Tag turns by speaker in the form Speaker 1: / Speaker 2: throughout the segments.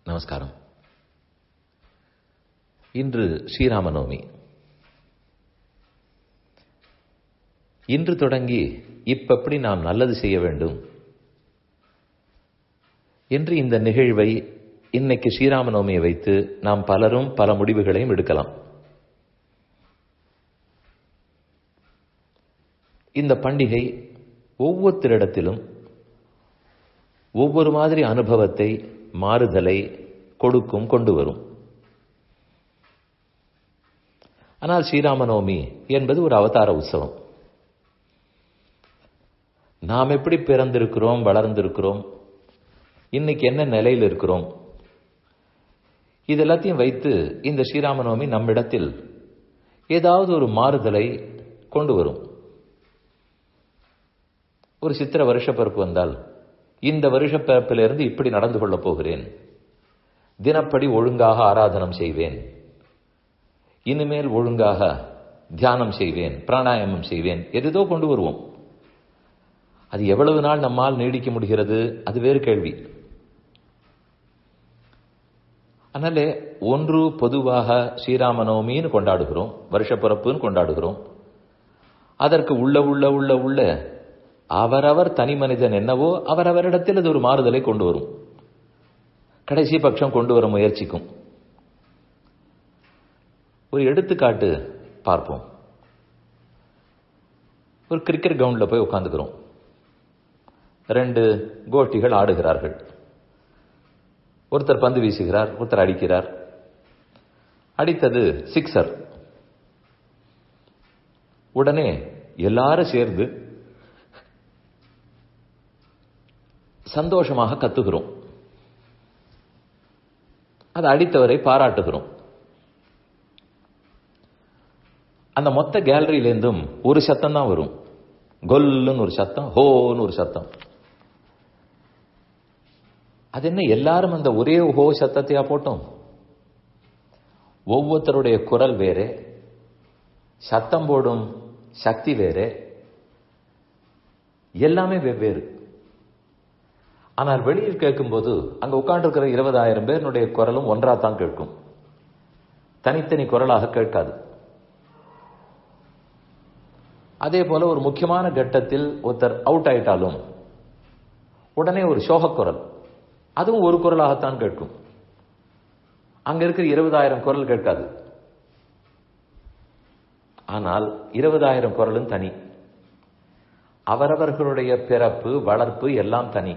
Speaker 1: நமஸ்காரம் இன்று ஸ்ரீராமநவமி இன்று தொடங்கி இப்படி நாம் நல்லது செய்ய வேண்டும் என்று இந்த நிகழ்வை இன்னைக்கு ஸ்ரீராமநவமியை வைத்து நாம் பலரும் பல முடிவுகளையும் எடுக்கலாம் இந்த பண்டிகை ஒவ்வொருத்தரிடத்திலும் ஒவ்வொரு மாதிரி அனுபவத்தை மாறுதலை கொடுக்கும் கொண்டு வரும் ஆனால் ஸ்ரீராமநவமி என்பது ஒரு அவதார உற்சவம் நாம் எப்படி பிறந்திருக்கிறோம் வளர்ந்திருக்கிறோம் இன்னைக்கு என்ன நிலையில் இருக்கிறோம் இது எல்லாத்தையும் வைத்து இந்த ஸ்ரீராமநவமி நம்மிடத்தில் ஏதாவது ஒரு மாறுதலை கொண்டு வரும் ஒரு சித்திர வருஷ பிறப்பு வந்தால் இந்த வருஷ பிறப்பிலிருந்து இப்படி நடந்து கொள்ளப் போகிறேன் தினப்படி ஒழுங்காக ஆராதனம் செய்வேன் இனிமேல் ஒழுங்காக தியானம் செய்வேன் பிராணாயாமம் செய்வேன் எதோ கொண்டு வருவோம் அது எவ்வளவு நாள் நம்மால் நீடிக்க முடிகிறது அது வேறு கேள்வி அதனால ஒன்று பொதுவாக ஸ்ரீராமநவமின்னு கொண்டாடுகிறோம் வருஷப்பிறப்புன்னு கொண்டாடுகிறோம் அதற்கு உள்ள உள்ள உள்ள உள்ள அவரவர் தனி மனிதன் என்னவோ அவரவரிடத்தில் அது ஒரு மாறுதலை கொண்டு வரும் கடைசி பட்சம் கொண்டு வர முயற்சிக்கும் ஒரு எடுத்துக்காட்டு பார்ப்போம் ஒரு கிரிக்கெட் கிரவுண்டில் போய் உட்காந்துக்கிறோம் ரெண்டு கோட்டிகள் ஆடுகிறார்கள் ஒருத்தர் பந்து வீசுகிறார் ஒருத்தர் அடிக்கிறார் அடித்தது சிக்ஸர் உடனே எல்லாரும் சேர்ந்து சந்தோஷமாக கத்துகிறோம் அது அடித்தவரை பாராட்டுகிறோம் அந்த மொத்த கேலரியிலேருந்தும் ஒரு சத்தம் தான் வரும் கொல்லுன்னு ஒரு சத்தம் ஹோன்னு ஒரு சத்தம் அது என்ன எல்லாரும் அந்த ஒரே ஹோ சத்தத்தையா போட்டோம் ஒவ்வொருத்தருடைய குரல் வேறே சத்தம் போடும் சக்தி வேறே எல்லாமே வெவ்வேறு ஆனால் வெளியில் கேட்கும்போது அங்க உட்கார்ந்துருக்கிற இருபதாயிரம் பேருடைய குரலும் ஒன்றா தான் கேட்கும் தனித்தனி குரலாக கேட்காது அதே போல ஒரு முக்கியமான கட்டத்தில் ஒருத்தர் அவுட் ஆயிட்டாலும் உடனே ஒரு சோக குரல் அதுவும் ஒரு குரலாகத்தான் கேட்கும் அங்க இருக்கிற இருபதாயிரம் குரல் கேட்காது ஆனால் இருபதாயிரம் குரலும் தனி அவரவர்களுடைய பிறப்பு வளர்ப்பு எல்லாம் தனி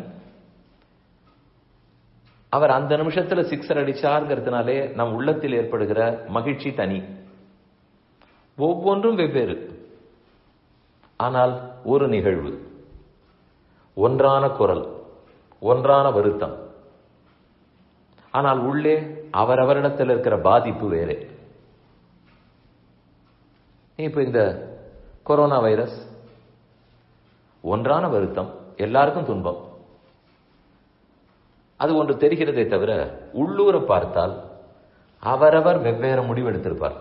Speaker 1: அவர் அந்த நிமிஷத்துல சிக்ஸர் அடிச்சாருங்கிறதுனாலே நம் உள்ளத்தில் ஏற்படுகிற மகிழ்ச்சி தனி ஒவ்வொன்றும் வெவ்வேறு ஆனால் ஒரு நிகழ்வு ஒன்றான குரல் ஒன்றான வருத்தம் ஆனால் உள்ளே அவரவரிடத்தில் இருக்கிற பாதிப்பு வேறே இப்ப இந்த கொரோனா வைரஸ் ஒன்றான வருத்தம் எல்லாருக்கும் துன்பம் அது ஒன்று தெரிகிறதே தவிர உள்ளூரை பார்த்தால் அவரவர் வெவ்வேறு முடிவெடுத்திருப்பார்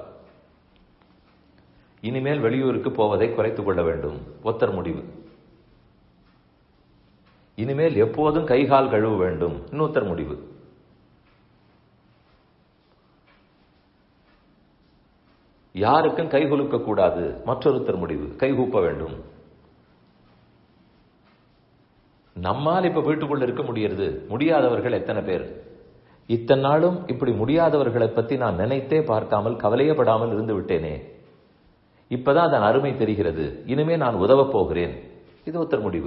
Speaker 1: இனிமேல் வெளியூருக்கு போவதை குறைத்துக் கொள்ள வேண்டும் ஒத்தர் முடிவு இனிமேல் எப்போதும் கைகால் கழுவ வேண்டும் இன்னொருத்தர் முடிவு யாருக்கும் கைகுலுக்க கூடாது மற்றொருத்தர் முடிவு கைகூப்ப வேண்டும் நம்மால் இப்ப வீட்டுக்குள்ள இருக்க முடியறது முடியாதவர்கள் எத்தனை பேர் இத்தனை நாளும் இப்படி முடியாதவர்களை பத்தி நான் நினைத்தே பார்க்காமல் கவலையப்படாமல் இருந்து விட்டேனே இப்பதான் அதன் அருமை தெரிகிறது இனிமே நான் உதவப் போகிறேன் இது ஒருத்தர் முடிவு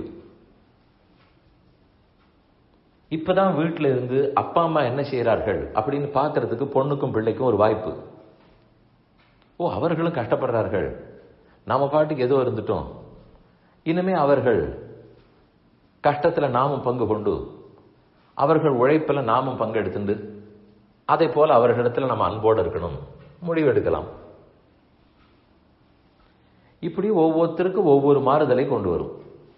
Speaker 1: இப்பதான் வீட்டில இருந்து அப்பா அம்மா என்ன செய்யறார்கள் அப்படின்னு பாக்குறதுக்கு பொண்ணுக்கும் பிள்ளைக்கும் ஒரு வாய்ப்பு ஓ அவர்களும் கஷ்டப்படுறார்கள் நாம பாட்டுக்கு ஏதோ இருந்துட்டோம் இனிமே அவர்கள் கஷ்டத்துல நாமும் பங்கு கொண்டு அவர்கள் உழைப்பில் நாமும் பங்கெடுத்துண்டு அதே போல அவர்களிடத்துல நம்ம அன்போடு இருக்கணும் முடிவு எடுக்கலாம் இப்படி ஒவ்வொருத்தருக்கும் ஒவ்வொரு மாறுதலை கொண்டு வரும்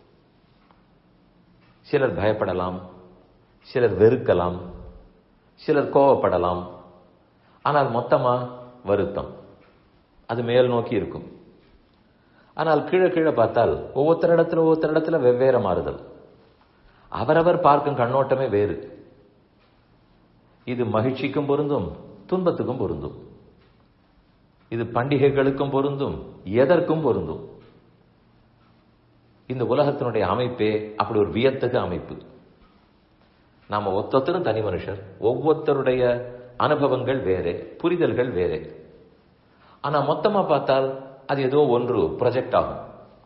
Speaker 1: சிலர் பயப்படலாம் சிலர் வெறுக்கலாம் சிலர் கோவப்படலாம் ஆனால் மொத்தமா வருத்தம் அது மேல் நோக்கி இருக்கும் ஆனால் கீழே கீழே பார்த்தால் ஒவ்வொருத்தர் இடத்துல ஒவ்வொருத்தர் இடத்துல வெவ்வேறு மாறுதல் அவரவர் பார்க்கும் கண்ணோட்டமே வேறு இது மகிழ்ச்சிக்கும் பொருந்தும் துன்பத்துக்கும் பொருந்தும் இது பண்டிகைகளுக்கும் பொருந்தும் எதற்கும் பொருந்தும் இந்த உலகத்தினுடைய அமைப்பே அப்படி ஒரு வியத்தக அமைப்பு நாம ஒத்தொத்தரும் தனி மனுஷர் ஒவ்வொருத்தருடைய அனுபவங்கள் வேறே புரிதல்கள் வேறே ஆனா மொத்தமா பார்த்தால் அது ஏதோ ஒன்று ப்ரொஜெக்ட் ஆகும்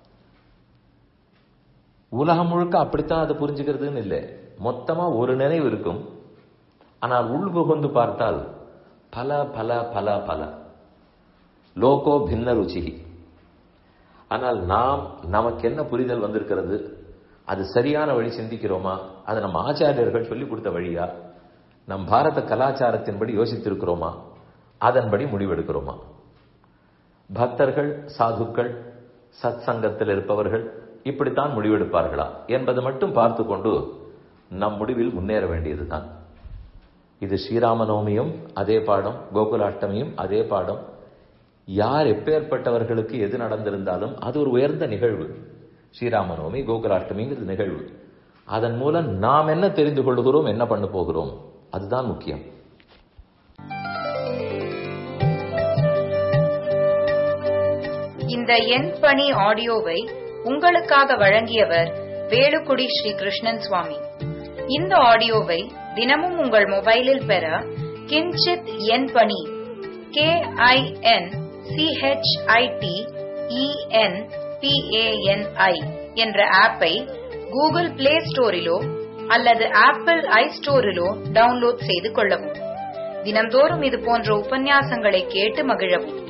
Speaker 1: உலகம் முழுக்க அப்படித்தான் அதை புரிஞ்சுக்கிறதுன்னு இல்லை மொத்தமா ஒரு நினைவு இருக்கும் ஆனால் உள்புகுந்து பார்த்தால் பல பல பல பல லோகோ பின்ன ருச்சிகி ஆனால் நாம் நமக்கு என்ன புரிதல் வந்திருக்கிறது அது சரியான வழி சிந்திக்கிறோமா அது நம்ம ஆச்சாரியர்கள் சொல்லிக் கொடுத்த வழியா நம் பாரத கலாச்சாரத்தின்படி யோசித்திருக்கிறோமா அதன்படி முடிவெடுக்கிறோமா பக்தர்கள் சாதுக்கள் சத் சங்கத்தில் இருப்பவர்கள் இப்படித்தான் முடிவெடுப்பார்களா என்பதை மட்டும் பார்த்து கொண்டு நம் முடிவில் முன்னேற வேண்டியதுதான் இது ஸ்ரீராமநவமியும் அதே பாடம் கோகுலாஷ்டமியும் அதே பாடம் யார் எப்பேற்பட்டவர்களுக்கு எது நடந்திருந்தாலும் அது ஒரு உயர்ந்த நிகழ்வு ஸ்ரீராமநவமி கோகுலாஷ்டமிங்கிறது நிகழ்வு அதன் மூலம் நாம் என்ன தெரிந்து கொள்கிறோம் என்ன பண்ண போகிறோம் அதுதான் முக்கியம்
Speaker 2: இந்த எண் பணி ஆடியோவை உங்களுக்காக வழங்கியவர் வேலுக்குடி ஸ்ரீ கிருஷ்ணன் சுவாமி இந்த ஆடியோவை தினமும் உங்கள் மொபைலில் பெற கிஞ்சித் எண் பணி கே ஐ என் சிஹெச்ஐடி இஎன் பிஏஎன்ஐ என்ற ஆப்பை கூகுள் பிளே ஸ்டோரிலோ அல்லது ஆப்பிள் ஐ ஸ்டோரிலோ டவுன்லோட் செய்து கொள்ளவும் தினம்தோறும் இது போன்ற உபன்யாசங்களை கேட்டு மகிழவும்